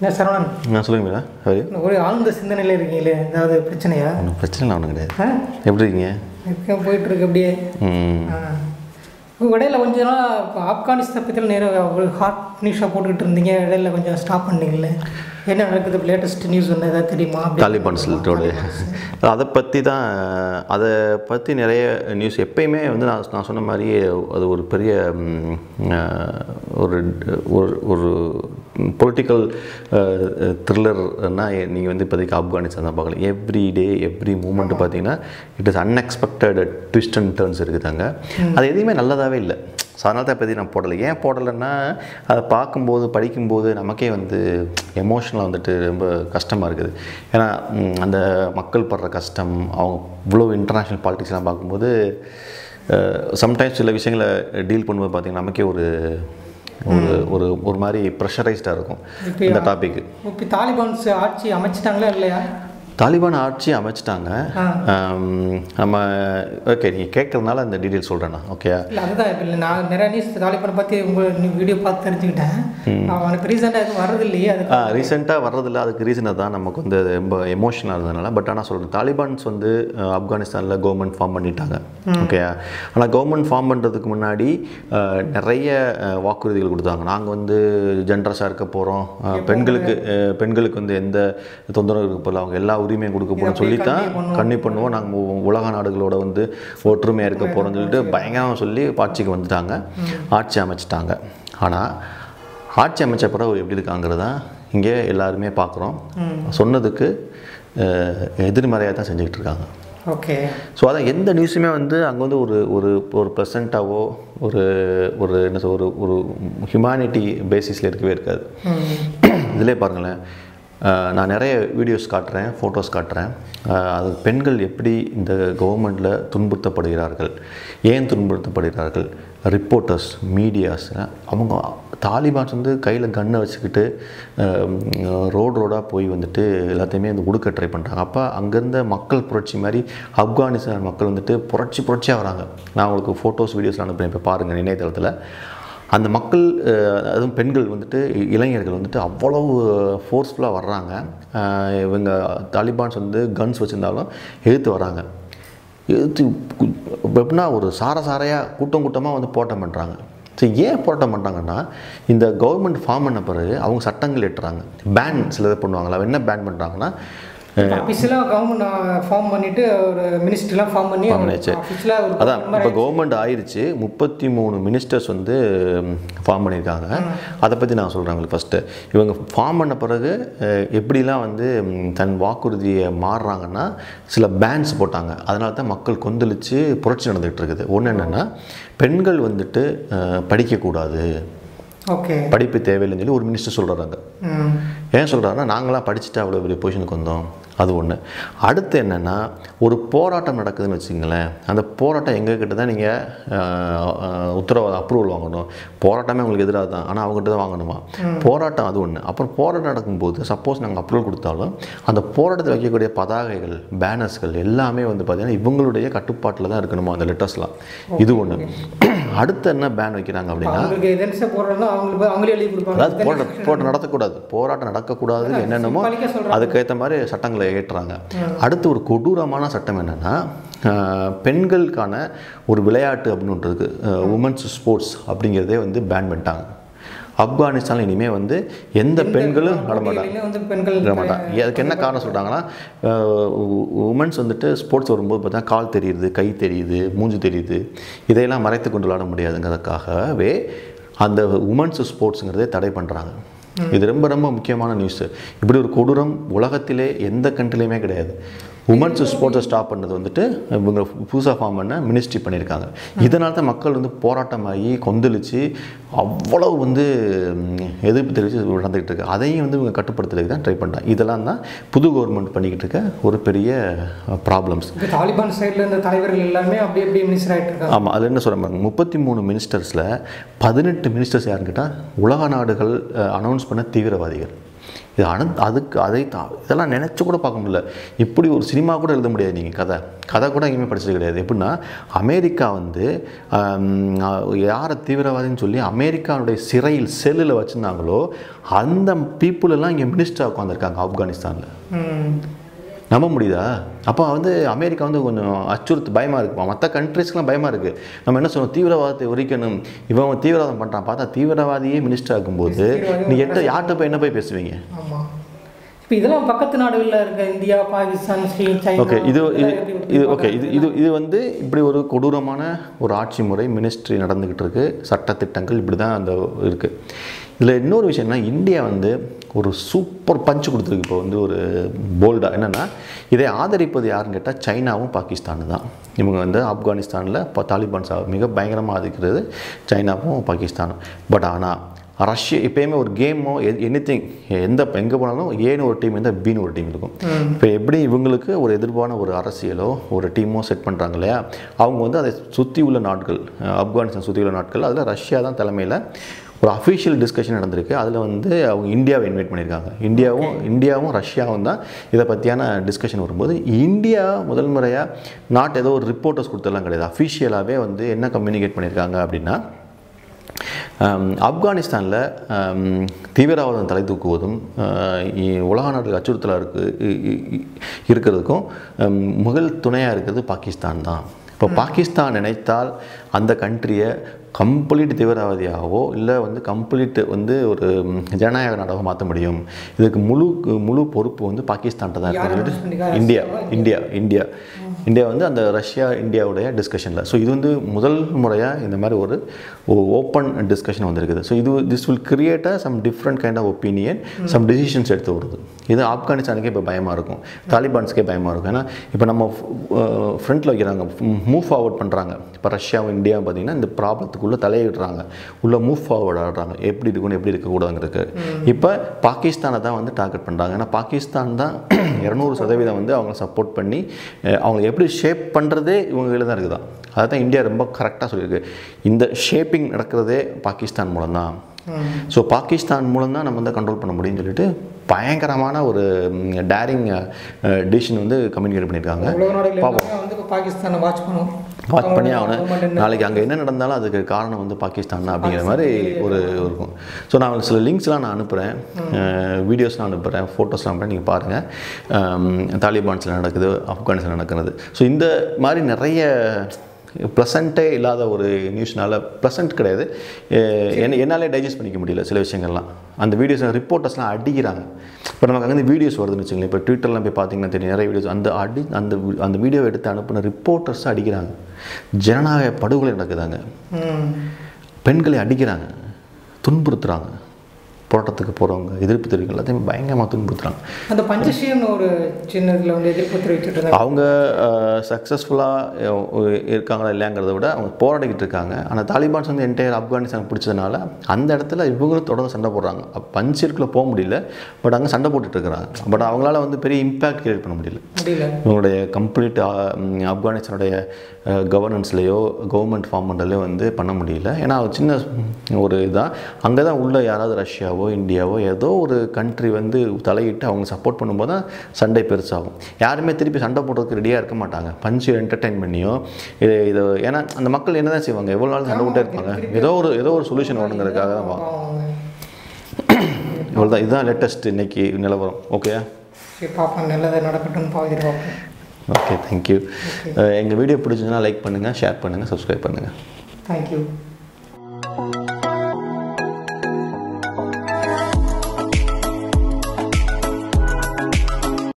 என்ன சரவணன் நான் சொல்லுங்க மேடா ஹரி ஒரு ஆழ்ந்த சிந்தனையில் இருக்கீங்களே ஏதாவது பிரச்சனையா ஒன்றும் பிரச்சனை ஒன்றும் கிடையாது ஆ எப்படி இருக்கீங்க எப்போ போயிட்டு இருக்கு அப்படியே ம் ஆ இப்போ இடையில கொஞ்ச நாள் இப்போ ஆப்கானிஸ்தான் பற்றியில் நேரம் ஒரு ஹாட் நியூஸாக போட்டுக்கிட்டு இருந்தீங்க இடையில கொஞ்சம் ஸ்டாப் பண்ணீங்கல்ல என்ன நடக்குது இப்போ லேட்டஸ்ட் நியூஸ் ஒன்று ஏதாவது தெரியுமா அப்படி தாலிபான் சிலட்டோடு அதை பற்றி தான் அதை பற்றி நிறைய நியூஸ் எப்பயுமே வந்து நான் நான் சொன்ன மாதிரி அது ஒரு பெரிய ம், அஹ், ஒரு ஒரு ஒரு பொலிட்டிக்கல் த்ரில்லர்னா நீங்கள் வந்து இப்போதைக்கு ஆப்கானிஸ்தான் தான் பார்க்கலாம் எவ்ரி டே எவ்ரி மூமெண்ட் பார்த்தீங்கன்னா it is unexpected twist and turns இருக்குதாங்க அது எதுவுமே நல்லதாகவே இல்லை ஸோ அதனால தான் இப்போதைக்கு நான் போடலை ஏன் போடலைன்னா அதை பார்க்கும்போது படிக்கும்போது நமக்கே வந்து எமோஷனலாக வந்துட்டு ரொம்ப கஷ்டமாக இருக்குது ஏன்னா ம், அந்த மக்கள் படுற கஷ்டம் அவங்க இவ்வளோ இன்டர்நேஷ்னல் பாலிட்டிக்ஸ்லாம் பார்க்கும்போது சம்டைம்ஸ் சில விஷயங்களை டீல் பண்ணும்போது பார்த்திங்கன்னா நமக்கே ஒரு ஒரு ஒரு ஒரு மாதிரி ப்ரெஷரைஸ்டாக இருக்கும் இந்த டாபிக் இப்போ தாலிபான்ஸ் ஆட்சி அமைச்சிட்டாங்களா இல்லையா தாலிபான் ஆட்சி அமைச்சிட்டாங்க ஆ. ஆம், நம்ம ஓகே நீங்கள் கேட்குறதுனால அந்த டீட்டெயில் சொல்கிறேன் நான் ஓகே இல்லை அதுதான் இப்போ இல்லை நான் நிறைய நியூஸ் தாலிபானை பற்றி உங்கள் வீடியோ பார்த்து தெரிஞ்சுக்கிட்டேன் அவனுக்கு ரீசெண்டாக எதுவும் வர்றது இல்லையே அதுக்கு ரீசெண்டாக வர்றதில்ல அதுக்கு ரீசனை தான் நமக்கு வந்து அது ரொம்ப எமோஷனலாக இருந்ததுனால பட் ஆனால் சொல்கிறேன் தாலிபான்ஸ் வந்து அஹ், ஆப்கானிஸ்தானில் கவர்மெண்ட் ஃபார்ம் பண்ணிட்டாங்க ஓகே ஆனால் கவர்மெண்ட் ஃபார்ம் பண்ணுறதுக்கு முன்னாடி அஹ், நிறைய அஹ், வாக்குறுதிகள் கொடுத்தாங்க நாங்கள் வந்து ஜென்ரஸாக இருக்க போகிறோம் பெண்களுக்கு அஹ், பெண்களுக்கு வந்து எந்த தொந்தரவு இருக்க போகல அவங்க எல்லா உரிமையும் கொடுக்க போகிறோம்னு சொல்லி தான் கண்ணி பண்ணுவோம் நாங்கள் உலக நாடுகளோட வந்து ஒற்றுமையாக இருக்க போகிறோம்னு சொல்லிட்டு பயங்கரமாக சொல்லி ஆட்சிக்கு வந்துட்டாங்க ஆட்சி அமைச்சிட்டாங்க ஆனால் ஆட்சி அமைச்ச பிறகு எப்படி இருக்காங்கிறது தான் இங்கே எல்லாருமே பார்க்குறோம் சொன்னதுக்கு அஹ், எதிர்மறையாக தான் செஞ்சுக்கிட்டு இருக்காங்க ஓகே ஸோ அதான் எந்த நியூஸுமே வந்து அங்கே வந்து ஒரு ஒரு ஒரு ப்ரெசண்ட்டாவோ ஒரு ஒரு என்ன சொல் ஒரு ஒரு ஹியூமானிட்டி பேசிஸில் இருக்கவே இருக்காது இதிலே பாருங்களேன் அஹ், நான் நிறைய வீடியோஸ் காட்டுறேன் ஃபோட்டோஸ் காட்டுறேன் அஹ், அது பெண்கள் எப்படி இந்த கவர்மெண்ட்டில் துன்புறுத்தப்படுகிறார்கள் ஏன் துன்புறுத்தப்படுகிறார்கள் ரிப்போர்ட்டர்ஸ் மீடியாஸ் அவங்க தாலிபான்ஸ் வந்து கையில் கன்னை வச்சுக்கிட்டு ரோடு ரோடாக போய் வந்துட்டு எல்லாத்தையுமே வந்து உடுக்க ட்ரை பண்ணுறாங்க அப்போ அங்கேருந்த மக்கள் புரட்சி மாதிரி ஆப்கானிஸ்தான் மக்கள் வந்துட்டு புரட்சி புரட்சியாக வராங்க நான் உங்களுக்கு ஃபோட்டோஸ் வீடியோஸ்லாம் அனுப்புகிறேன் இப்போ பாருங்கள் இணையதளத்தில் அந்த மக்கள் அஹ், அதுவும் பெண்கள் வந்துட்டு இ- இளைஞர்கள் வந்துட்டு அவ்வளவு ஃபோர்ஸ்ஃபுல்லாக வர்றாங்க அஹ், இவங்க தாலிபான்ஸ் வந்து கன்ஸ் வச்சுருந்தாலும் எதிர்த்து வராங்க எதிர்த்து கு- எப்படின்னா ஒரு சார சாரையாக கூட்டம் கூட்டமாக வந்து போராட்டம் பண்ணுறாங்க சரி ஏன் போராட்டம் பண்ணுறாங்கன்னா இந்த கவர்மெண்ட் ஃபார்ம் பண்ண பிறகு அவங்க சட்டங்கள் எட்டுறாங்க பேன் சில இது பண்ணுவாங்களா என்ன பேன் பண்ணுறாங்கன்னா அஃபிஷியலாக கவர்மெண்ட் ஃபார்ம் பண்ணிட்டு ஒரு மினிஸ்ட்ரிலாம் ஃபார்ம் பண்ணி பண்ணியாச்சு. அஃபிஷியலாக ஒரு அதான் இப்போ கவர்மெண்ட் ஆயிருச்சு முப்பத்தி மூணு மினிஸ்டர்ஸ் வந்து ஃபார்ம் பண்ணியிருக்காங்க அதை பற்றி நான் சொல்கிறேன் உங்களுக்கு ஃபஸ்ட்டு இவங்க ஃபார்ம் பண்ண பிறகு அஹ், எப்படிலாம் வந்து ம், தன் வாக்குறுதியை மாறுறாங்கன்னா சில பேன்ஸ் போட்டாங்க அதனால தான் மக்கள் கொந்தளித்து புரட்சி நடந்துகிட்டு இருக்குது ஒன்று என்னென்னா பெண்கள் வந்துட்டு அஹ், படிக்கக்கூடாது ஓகே படிப்பு தேவையில்லைன்னு சொல்லி ஒரு மினிஸ்டர் சொல்கிறாங்க ம் ஏன் சொல்கிறாருன்னா நாங்களாம் படிச்சுட்டு அவ்வளோ பெரிய பொசிஷனுக்கு வந்தோம் அது ஒன்று அடுத்து என்னென்னா ஒரு போராட்டம் நடக்குதுன்னு வச்சுங்களேன் அந்த போராட்டம் எங்கள் கிட்ட தான் நீங்கள் உத்தரவாதம் அப்ரூவல் வாங்கணும் போராட்டமே உங்களுக்கு எதிராக தான் ஆனால் அவங்ககிட்ட தான் வாங்கணுமா போராட்டம் அது ஒன்று அப்புறம் போராட்டம் நடக்கும்போது சப்போஸ் நாங்கள் அப்ரூவல் கொடுத்தாலும் அந்த போராட்டத்தில் வைக்கக்கூடிய பதாகைகள் பேனர்ஸ்கள் எல்லாமே வந்து பார்த்திங்கன்னா இவங்களுடைய கட்டுப்பாட்டில் தான் இருக்கணுமா அந்த லெட்டர்ஸ்லாம் இது ஒன்று அடுத்து என்ன பேன் வைக்கிறாங்க அப்படின்னா அவங்களுக்கு எதன்ஸாக போடுறதோ அவங்களுக்கு அவங்களே எழுதி கொடுப்பாங்க அதாவது போராட்டம் போராட்டம் நடத்தக்கூடாது போராட்டம் நடக்கக்கூடாது என்னென்னமோ படிக்க சொல்றாங்க. அதுக்கேற்ற மாதிரி சட்டங்களை ஏற்றுறாங்க அடுத்து ஒரு கொடூரமான சட்டம் என்னென்னா பெண்களுக்கான ஒரு விளையாட்டு அப்படின்னு ஒன்று இருக்குது உமன்ஸ் ஸ்போர்ட்ஸ் அப்படிங்கிறதே வந்து பேன் பண்ணிட்டாங்க ஆப்கானிஸ்தானில் இனிமேல் வந்து எந்த பெண்களும் நட மாட்டாங்க போட்டிகளிலே வந்து பெண்கள் விட மாட்டாங்க அதுக்கு என்ன காரணம் சொல்கிறாங்கன்னா உமன்ஸ் வந்துட்டு ஸ்போர்ட்ஸ் வரும்போது பார்த்தா கால் தெரியுது கை தெரியுது மூஞ்சி தெரியுது இதையெல்லாம் மறைத்து கொண்டு விளாட முடியாதுங்கிறதுக்காகவே அந்த உமன்ஸ் ஸ்போர்ட்ஸுங்கிறதே தடை பண்ணுறாங்க இது ரொம்ப ரொம்ப முக்கியமான நியூஸ் இப்படி ஒரு கொடூரம் உலகத்திலே எந்த கண்ட்ரிலையுமே கிடையாது உமன்ஸ் ஸ்போர்ட்ஸை ஸ்டாப் பண்ணது வந்துட்டு இவங்க புதுசாக ஃபார்ம் பண்ண மினிஸ்ட்ரி பண்ணியிருக்காங்க இதனால தான் மக்கள் வந்து போராட்டமாகி கொந்தளிச்சு அவ்வளவு வந்து ம், எதிர்ப்பு தெரிவித்து நடந்துக்கிட்டு இருக்கு அதையும் வந்து இவங்க கட்டுப்படுத்துறதுக்கு தான் ட்ரை பண்ணுறாங்க இதெல்லாம் தான் புது கவர்மெண்ட் பண்ணிக்கிட்டு இருக்க ஒரு பெரிய ப்ராப்ளம்ஸ் இப்போ தாலிபான் சைடில் இருந்த தலைவர்கள் எல்லாமே அப்படி அப்படியே மினிஸ்டர் ஆகிட்டு இருக்காங்க ஆமாம் அதில் என்ன சொல்ல பாருங்க முப்பத்தி மூணு மினிஸ்டர்ஸில் பதினெட்டு மினிஸ்டர்ஸ் யாருன்னு கேட்டால் உலக நாடுகள் அனௌன்ஸ் பண்ண தீவிரவாதிகள் இது அனு அதுக்கு அதை தா- இதெல்லாம் நினச்சி கூட பார்க்க முடியல இப்படி ஒரு சினிமா கூட எழுத முடியாது நீங்கள் கதை கதை கூட எங்கேயுமே படிச்சது கிடையாது எப்படின்னா அமெரிக்கா வந்து ஆம், யாரை தீவிரவாதின்னு சொல்லி அமெரிக்காவுடைய சிறையில் செல்லில் வச்சுருந்தாங்களோ அந்த people எல்லாம் இங்கே மினிஸ்டராக உட்காந்துருக்காங்க ஆப்கானிஸ்தானில் ம் நம்ப முடியுதா அப்போ வந்து அமெரிக்கா வந்து கொஞ்சம் அச்சுறுத்து பயமாக இருக்குமா மற்ற கண்ட்ரீஸ்க்குலாம் பயமாக இருக்குது நம்ம என்ன சொல்லுவோம் தீவிரவாதத்தை ஒழிக்கணும் இவன் தீவிரவாதம் பண்ணுறான் பார்த்தா தீவிரவாதியே மினிஸ்டர் ஆகும்போது நீ எட்ட யார்கிட்ட போய் என்ன போய் பேசுவீங்க ஆமாம் இப்போ இதெல்லாம் பக்கத்து நாடுகளில் இருக்க India Pakistan Sri China okay இது இது இதெல்லாம் எப்படி- இது ஓகே இது இது இது வந்து இப்படி ஒரு கொடூரமான ஒரு ஆட்சி முறை மினிஸ்ட்ரி நடந்துக்கிட்டு இருக்கு சட்டத்திட்டங்கள் இப்படி தான் அந்த இருக்குது இதில் இன்னொரு விஷயம் என்ன இந்தியா வந்து ஒரு சூப்பர் பஞ்ச் கொடுத்துருக்கு இப்போ வந்து ஒரு போல்டாக என்னென்னா இதை ஆதரிப்பது யாருன்னு கேட்டால் சைனாவும் பாகிஸ்தானும் தான் இவங்க வந்து ஆப்கானிஸ்தானில் இப்போ தாலிபான்ஸ் மிக பயங்கரமாக ஆதரிக்கிறது சைனாவும் பாகிஸ்தானும் பட் ஆனால் ரஷ்யா எப்பயுமே ஒரு கேமோ எனி திங் எந்த எங்கே போனாலும் ஏன்னு ஒரு டீம் இருந்தால் பின்னு ஒரு டீம் இருக்கும் இப்போ எப்படி இவங்களுக்கு ஒரு எதிர்ப்பான ஒரு அரசியலோ ஒரு டீமோ செட் பண்ணுறாங்க இல்லையா அவங்க வந்து அதை சுற்றி உள்ள நாட்கள் அஹ் ஆப்கானிஸ்தான் சுற்றி உள்ள நாட்கள் அதில் ரஷ்யா தான் தலைமையில் ஒரு அஃபிஷியல் டிஸ்கஷன் நடந்திருக்கு அதில் வந்து அவங்க இந்தியாவை இன்வைட் பண்ணியிருக்காங்க இந்தியாவும் இந்தியாவும் ரஷ்யாவும் தான் இதை பற்றியான டிஸ்கஷன் வரும்போது இந்தியா முதல் முறையாக நாட் ஏதோ ஒரு ரிப்போர்ட்டர்ஸ் கொடுத்ததெல்லாம் கிடையாது அஃபிஷியலாகவே வந்து என்ன கம்யூனிகேட் பண்ணியிருக்காங்க அப்படின்னா ஆம், ஆப்கானிஸ்தானில் ஆம், தீவிரவாதம் தலை தூக்குவதும் ஆஹ், இ- உலக நாடுகள் அச்சுறுத்தலாக இருக்கு இ- இ- இ- இருக்கிறதுக்கும் ஆம், முதல் துணையாக இருக்கிறது பாகிஸ்தான் தான் இப்போ பாகிஸ்தான் நினைத்தால் அந்த கண்ட்ரியை கம்ப்ளீட் தீவிரவாதியாகவோ இல்லை வந்து கம்ப்ளீட் வந்து ஒரு ம், ஜனநாயக நாடாக மாற்ற முடியும் இதுக்கு முழு முழு பொறுப்பு வந்து பாகிஸ்தான்கிட்ட தான் யார் இருக்குது choose பண்ணிருக்கா? இந்தியா இந்தியா இந்தியா இந்தியா வந்து அந்த ரஷ்யா இந்தியாவுடைய டிஸ்கஷனில் ஸோ இது வந்து முதல் முறையாக இந்த மாதிரி ஒரு ஓப்பன் டிஸ்கஷன் வந்திருக்குது ஸோ இது this will create a some different kind of opinion some decisions எடுத்து வருது இது ஆப்கானிஸ்தானுக்கே இப்போ பயமாக இருக்கும் தாலிபான்ஸ்க்கே பயமாக இருக்கும் ஏன்னா இப்போ நம்ம ஃப்ரண்ட்டில் வைக்கிறாங்க மூவ் ஃபார்வர்ட் பண்ணுறாங்க இப்போ ரஷ்யாவும் இந்தியாவும் பார்த்தீங்கன்னா இந்த ப்ராப்ளத்துக்குள்ளே தலையிடுறாங்க உள்ளே மூவ் ஃபார்வர்ட் ஆடுறாங்க எப்படி இருக்கணும் எப்படி இருக்கக்கூடாதுங்கிறது இப்போ பாகிஸ்தானை தான் வந்து டார்கெட் பண்ணுறாங்க ஏன்னா பாகிஸ்தான் தான் இரநூறு சதவீதம் வந்து அவங்க சப்போர்ட் பண்ணி அஹ், அவங்க எப்படி ஷேப் பண்ணுறதே இவங்க கையில் தான் இருக்குதான் அதை தான் இந்தியா ரொம்ப கரெக்டாக சொல்லியிருக்கு இந்த ஷேப்பிங் நடக்கிறதே பாகிஸ்தான் மூலம் தான் ஸோ பாகிஸ்தான் மூலம் தான் நம்ம வந்து கண்ட்ரோல் பண்ண முடியும்னு சொல்லிட்டு பயங்கரமான ஒரு டேரிங் டிசிஷன் வந்து கம்யூனிகேட் பண்ணியிருக்காங்க உலக நாடுகள் எல்லாமே வந்து இப்போ பாகிஸ்தானை வாட்ச் பண்ணும் வாட்ச் பண்ணி அவங்களோட ஆகணும் government என்ன- நாளைக்கு அங்கே என்ன நடந்தாலும் அதுக்கு காரணம் வந்து பாகிஸ்தான் தான் அப்படிங்கிற மாதிரி ஒரு இருக்கும் ஸோ நான் சில லிங்க்ஸ்லாம் நான் அனுப்புகிறேன் வீடியோஸ்லாம் அனுப்புகிறேன் ஃபோட்டோஸ்லாம் அனுப்புகிறேன் நீங்கள் பாருங்கள் தாலிபான்ஸில் நடக்குது ஆப்கானிஸ்தான் நடக்கிறது ஸோ இந்த மாதிரி நிறைய ப்ளசண்ட்டே இல்லாத ஒரு நியூஸ்னால ப்ளசண்ட் கிடையாது அஹ் என்ன என்னாலே டைஜஸ்ட் பண்ணிக்க முடியல சில விஷயங்கள்லாம் அந்த வீடியோஸ் ரிப்போர்ட்டர்ஸ்லாம் அடிக்கிறாங்க இப்போ நமக்கு அங்கே வீடியோஸ் வருதுன்னு வச்சுங்களேன் இப்போ ட்விட்டர்லாம் போய் பார்த்தீங்கன்னா தெரியும் நிறைய வீடியோஸ் அந்த அடி அந்த வி- அந்த வீடியோ எடுத்து அனுப்புன ரிப்போர்ட்டர்ஸ் அடிக்கிறாங்க ஜனநாயக படுகொலை நடக்குதாங்க ம் பெண்களை அடிக்கிறாங்க துன்புறுத்துறாங்க போராட்டத்துக்கு போகிறவங்க எதிர்ப்பு தெரிவிக்க எல்லாத்தையுமே பயங்கரமாக துன்புறுத்துறாங்க அந்த பஞ்சஷீர்னு ஒரு சின்ன இதில் வந்து எதிர்ப்பு தெரிவிச்சுட்டு இருந்தாங்க அவங்க சக்ஸஸ்ஃபுல்லாக இருக்காங்களா இல்லையாங்கிறத விட அவங்க போராடிக்கிட்டு இருக்காங்க ஆனால் தாலிபான்ஸ் வந்து என்டையர் ஆப்கானிஸ்தான் பிடிச்சதுனால அந்த இடத்துல இவங்களும் தொடர்ந்து சண்டை போடுறாங்க பஞ்சிற்குள்ளே போக முடியல பட் அங்கே சண்டை போட்டுட்டு இருக்கிறாங்க பட் அவங்களால வந்து பெரிய இம்பேக்ட் கிரியேட் பண்ண முடியல முடியல இவங்களுடைய கம்ப்ளீட் ஆப்கானிஸ்தானுடைய கவர்னன்ஸ்லேயோ கவர்மெண்ட் ஃபார்ம் பண்ணுறதுலையோ வந்து பண்ண முடியல ஏன்னா அது சின்ன ஒரு இதான் அங்கே தான் உள்ள யாராவது ரஷ்யாவோ இந்தியாவோ ஏதோ ஒரு கண்ட்ரி வந்து தலையிட்டு அவங்க சப்போர்ட் பண்ணும்போது தான் சண்டை பெருசாகும் யாருமே திருப்பி சண்டை போடுறதுக்கு ரெடியாக இருக்க மாட்டாங்க பஞ்சு என்டர்டைன் பண்ணியோ இது இது ஏன்னா அந்த மக்கள் என்ன தான் செய்வாங்க எவ்வளோ நாள் சண்டை விட்டே இருப்பாங்க ஏதோ ஒரு ஏதோ ஒரு சொல்யூஷன் வேணுங்கிறதுக்காக தான் வா- பாவம். இவ்வளோ தான் இதுதான் லேட்டஸ்ட் இன்னைக்கு நிலவரம் ஓகே சரி பார்ப்போம் நல்லது நடக்கட்டும்னு பார்த்துட்டு பார்ப்போம் ஓகே தேங்க்யூ எங்கள் வீடியோ பிடிச்சதுன்னா லைக் பண்ணுங்கள் ஷேர் பண்ணுங்கள் சப்ஸ்கிரைப் பண்ணுங்கள் தேங்க்யூ